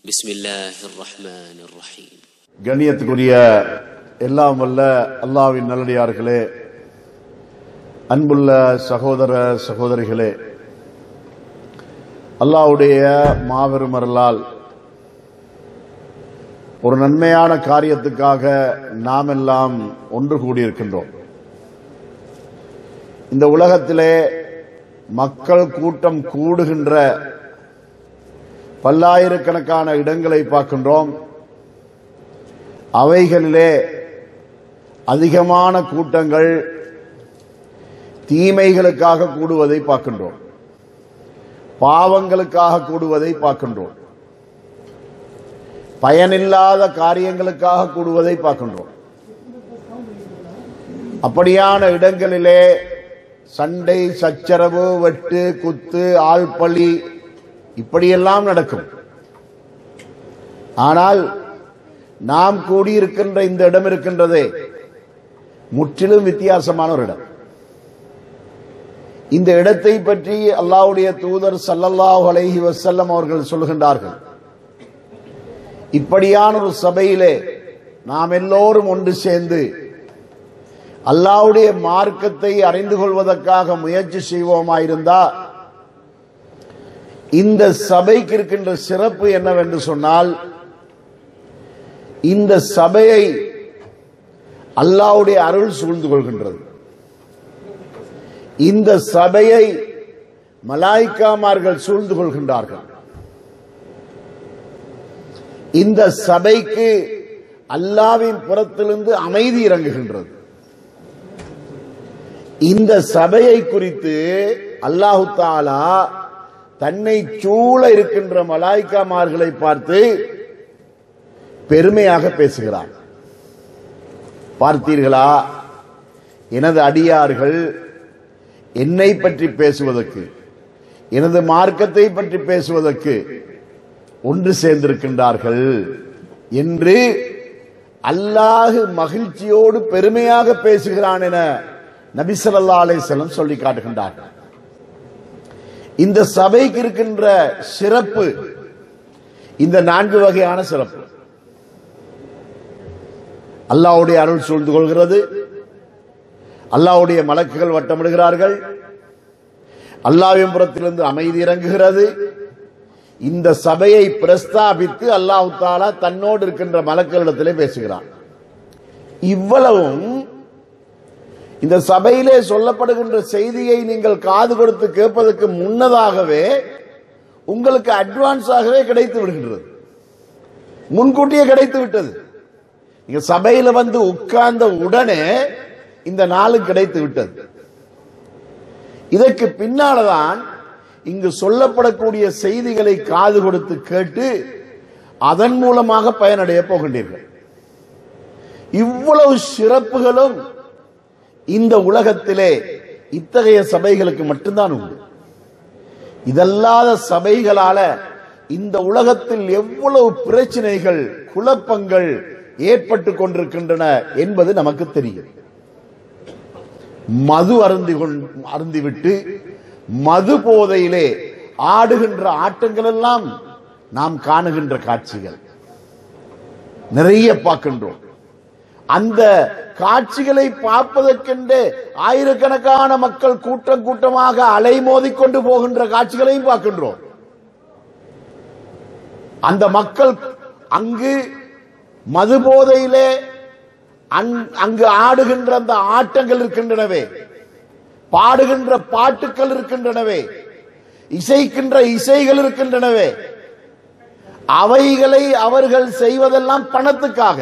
بسم الله الرحمن الرحيم கண்ணியத்துக்குரிய எல்லாம் வல்ல அல்லாவின் நல்லடியார்களே அன்புள்ள சகோதர சகோதரிகளே அல்லாவுடைய மாபெரும் அருளால் ஒரு நன்மையான காரியத்துக்காக நாம் எல்லாம் ஒன்று கூடியிருக்கின்றோம் இந்த உலகத்திலே மக்கள் கூட்டம் கூடுகின்ற பல்லாயிரக்கணக்கான இடங்களை பார்க்கின்றோம் அவைகளிலே அதிகமான கூட்டங்கள் தீமைகளுக்காக கூடுவதை பார்க்கின்றோம் பாவங்களுக்காக கூடுவதை பார்க்கின்றோம் பயனில்லாத காரியங்களுக்காக கூடுவதை பார்க்கின்றோம் அப்படியான இடங்களிலே சண்டை சச்சரவு வெட்டு குத்து ஆள்பழி இப்படியெல்லாம் நடக்கும் ஆனால் நாம் கூடியிருக்கின்ற இந்த இடம் இருக்கின்றதே முற்றிலும் வித்தியாசமான ஒரு இடம் இந்த இடத்தை பற்றி அல்லாஹ்வுடைய தூதர் ஸல்லல்லாஹு அலைஹி வஸல்லம் அவர்கள் சொல்கின்றார்கள் இப்படியான ஒரு சபையிலே நாம் எல்லோரும் ஒன்று சேர்ந்து அல்லாஹ்வுடைய மார்க்கத்தை அறிந்து கொள்வதற்காக முயற்சி செய்வோமாயிருந்தா இந்த சபைக்கு இருக்கின்ற சிறப்பு என்னவென்று சொன்னால் இந்த சபையை அல்லாவுடைய அருள் சூழ்ந்து கொள்கின்றது இந்த சபையை மலாய்க்காமார்கள் சூழ்ந்து கொள்கின்றார்கள் இந்த சபைக்கு அல்லாவின் புறத்திலிருந்து அமைதி இறங்குகின்றது இந்த சபையை குறித்து அல்லாஹு தாலா தன்னை சூழ இருக்கின்ற மலாய்க்காமார்களை பார்த்து பெருமையாக பேசுகிறார் பார்த்தீர்களா எனது அடியார்கள் என்னை பற்றி பேசுவதற்கு எனது மார்க்கத்தை பற்றி பேசுவதற்கு ஒன்று சேர்ந்திருக்கின்றார்கள் என்று அல்லாஹு மகிழ்ச்சியோடு பெருமையாக பேசுகிறான் என நபிசல்லா அலைசலம் சொல்லி காட்டுகின்றார்கள் இந்த சபைக்கு இருக்கின்ற சிறப்பு இந்த நான்கு வகையான சிறப்பு அல்லாவுடைய அருள் சூழ்ந்து கொள்கிறது அல்லாவுடைய மலக்குகள் வட்டமிடுகிறார்கள் அல்லாவின் புறத்திலிருந்து அமைதி இறங்குகிறது இந்த சபையை பிரஸ்தாபித்து அல்லாஹு தாலா தன்னோடு இருக்கின்ற மலக்களிடத்திலே பேசுகிறான் இவ்வளவும் இந்த சபையிலே சொல்லப்படுகின்ற செய்தியை நீங்கள் காது கொடுத்து கேட்பதற்கு முன்னதாகவே உங்களுக்கு அட்வான்ஸாகவே கிடைத்து விடுகின்றது முன்கூட்டியே கிடைத்து விட்டது நீங்க சபையில வந்து உட்கார்ந்த உடனே இந்த நாளு கிடைத்து விட்டது இதற்கு பின்னால்தான் இங்கு சொல்லப்படக்கூடிய செய்திகளை காது கொடுத்து கேட்டு அதன் மூலமாக பயனடைய போகின்றீர்கள் இவ்வளவு சிறப்புகளும் இந்த உலகத்திலே இத்தகைய சபைகளுக்கு மட்டும்தான் உண்டு இதல்லாத சபைகளால இந்த உலகத்தில் எவ்வளவு பிரச்சனைகள் குழப்பங்கள் ஏற்பட்டு கொண்டிருக்கின்றன என்பது நமக்கு தெரியும் மது அருந்தி அருந்திவிட்டு மது போதையிலே ஆடுகின்ற ஆட்டங்கள் எல்லாம் நாம் காணுகின்ற காட்சிகள் நிறைய பார்க்கின்றோம் அந்த காட்சிகளை பார்ப்பதற்கென்று ஆயிரக்கணக்கான மக்கள் கூட்டம் கூட்டமாக அலைமோதி கொண்டு போகின்ற காட்சிகளையும் பார்க்கின்றோம் அந்த மக்கள் அங்கு மது போதையிலே அங்கு ஆடுகின்ற அந்த ஆட்டங்கள் இருக்கின்றனவே பாடுகின்ற பாட்டுக்கள் இருக்கின்றனவே இசைக்கின்ற இசைகள் இருக்கின்றனவே அவைகளை அவர்கள் செய்வதெல்லாம் பணத்துக்காக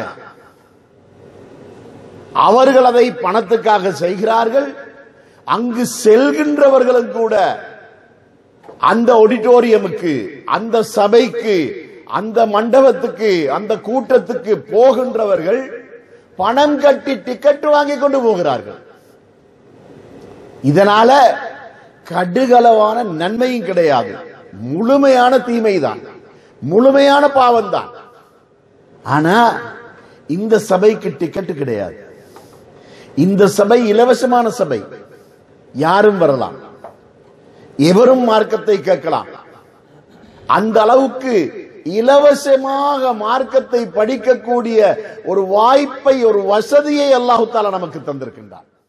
அவர்கள் அதை பணத்துக்காக செய்கிறார்கள் அங்கு செல்கின்றவர்களும் கூட அந்த ஆடிட்டோரியமுக்கு அந்த சபைக்கு அந்த மண்டபத்துக்கு அந்த கூட்டத்துக்கு போகின்றவர்கள் பணம் கட்டி டிக்கெட் வாங்கி கொண்டு போகிறார்கள் இதனால கடுகளவான நன்மையும் கிடையாது முழுமையான தீமைதான் முழுமையான பாவம் தான் ஆனா இந்த சபைக்கு டிக்கெட் கிடையாது இந்த சபை இலவசமான சபை யாரும் வரலாம் எவரும் மார்க்கத்தை கேட்கலாம் அந்த அளவுக்கு இலவசமாக மார்க்கத்தை படிக்கக்கூடிய ஒரு வாய்ப்பை ஒரு வசதியை அல்லாஹு தாலா நமக்கு தந்திருக்கின்றார்